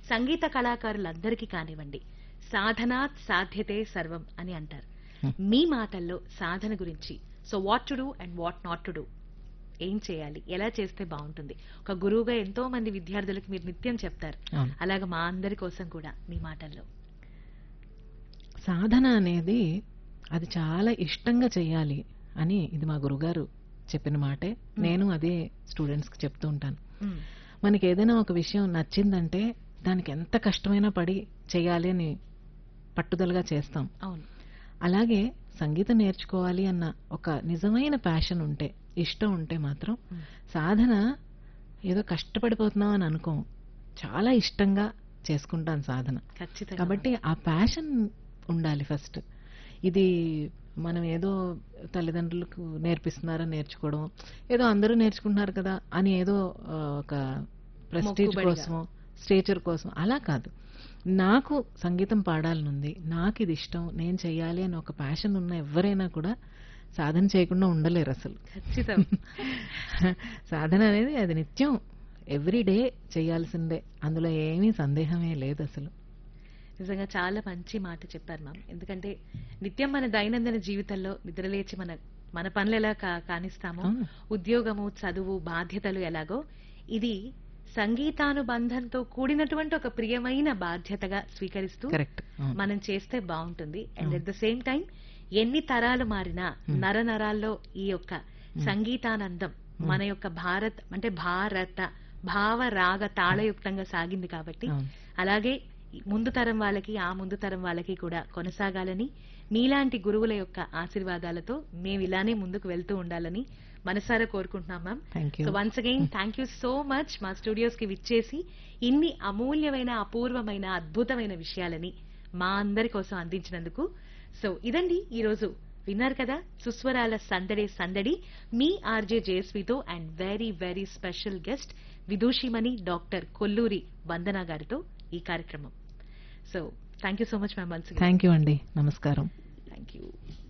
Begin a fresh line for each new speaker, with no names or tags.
సంగీత కళాకారులందరికీ కానివ్వండి సాధనాత్ సాధ్యతే సర్వం అని అంటారు
Hmm.
మీ మాటల్లో సాధన గురించి so what to do and what not to do ఏం చేయాలి ఎలా చేస్తే బాగుంటుంది ఒక గురువుగా ఎంతో మంది విద్యార్థులకు మీరు నిత్యం చెప్తారు
అవును
అలాగే మా అందరి కోసం కూడా మీ మాటల్లో
సాధన అనేది అది చాలా ఇష్టంగా చేయాలి అని ఇది మా గురుగారు చెప్పిన మాటే నేను అదే స్టూడెంట్స్కి చెప్తూ ఉంటాను
మ్మ్.
మనకి ఏదైనా ఒక విషయం నచ్చిందంటే దానికి ఎంత కష్టమైనా పడి చేయాలి అని పట్టుదలగా చేస్తాం
అవును
అలాగే సంగీతం నేర్చుకోవాలి అన్న ఒక నిజమైన ప్యాషన్ ఉంటే ఇష్టం ఉంటే మాత్రం
మ్మ్.
సాధన ఏదో కష్టపడిపోతున్నాం అని అనుకోం చాలా ఇష్టంగా చేసుకుంటాను సాధన
ఖచ్చితంగా
కాబట్టి ఆ ప్యాషన్ ఉండాలి ఫస్ట్ ఇది మనం ఏదో తల్లిదండ్రులకు నేర్పిస్తున్నారని నేర్చుకోవడం ఏదో అందరూ నేర్చుకుంటున్నారు కదా అని ఏదో ఆ, ఒక ప్రెస్టీజ్
మొక్కుబడిగా.
కోసమో స్టేచర్ కోసం అలా కాదు నాకు సంగీతం పాడాలనుంది నాకు ఇది ఇష్టం నేను చెయ్యాలి అని ఒక ప్యాషన్ ఉన్న ఎవరైనా కూడా సాధన చేయకుండా ఉండలేరు అసలు
ఖచ్చితం
సాధన అనేది అది నిత్యం ఎవ్రీ డే చేయాల్సిందే అందులో ఏమీ సందేహమే లేదు అసలు
నిజంగా చాలా మంచి మాట చెప్పారు మ్యామ్ ఎందుకంటే నిత్యం మన దైనందిన జీవితంలో నిద్రలేచి మన మన పనులు ఎలా కా- కానిస్తామో
అవును.
ఉద్యోగము చదువు బాధ్యతలు ఎలాగో ఇది సంగీతానుబంధంతో కూడినటువంటి ఒక ప్రియమైన బాధ్యతగా స్వీకరిస్తూ
కరెక్ట్
మనం చేస్తే బాగుంటుంది and at the same time ఎన్ని తరాలు మారినా నర నరాల్లో ఈ యొక్క సంగీతానందం మన యొక్క భారత్ అంటే భారత భావ రాగ తాళయుక్తంగా సాగింది కాబట్టి
అవును.
అలాగే ముందు తరం వాళ్ళకి ఆ ముందు తరం వాళ్ళకి కూడా కొనసాగాలని మీలాంటి గురువుల యొక్క ఆశీర్వాదాలతో మేము ఇలానే ముందుకు వెళ్తూ ఉండాలని మనసారా కోరుకుంటున్నాం ma'am
thank you
so once again thank you so much మా స్టూడియోస్ కి విచ్చేసి ఇన్ని అమూల్యమైన అపూర్వమైన అద్భుతమైన విషయాలని మా అందరి కోసం అందించినందుకు సో ఇదండి ఈ రోజు విన్నారు కదా సుస్వరాల సందడే సందడి మీ ఆర్జే జేఎస్వితో and very very special guest విదూషిమణి డాక్టర్ కొల్లూరి వందన గారితో ఈ కార్యక్రమం so thank you so much ma'am once
thank you అండి నమస్కారం
థ్యాంక్ యూ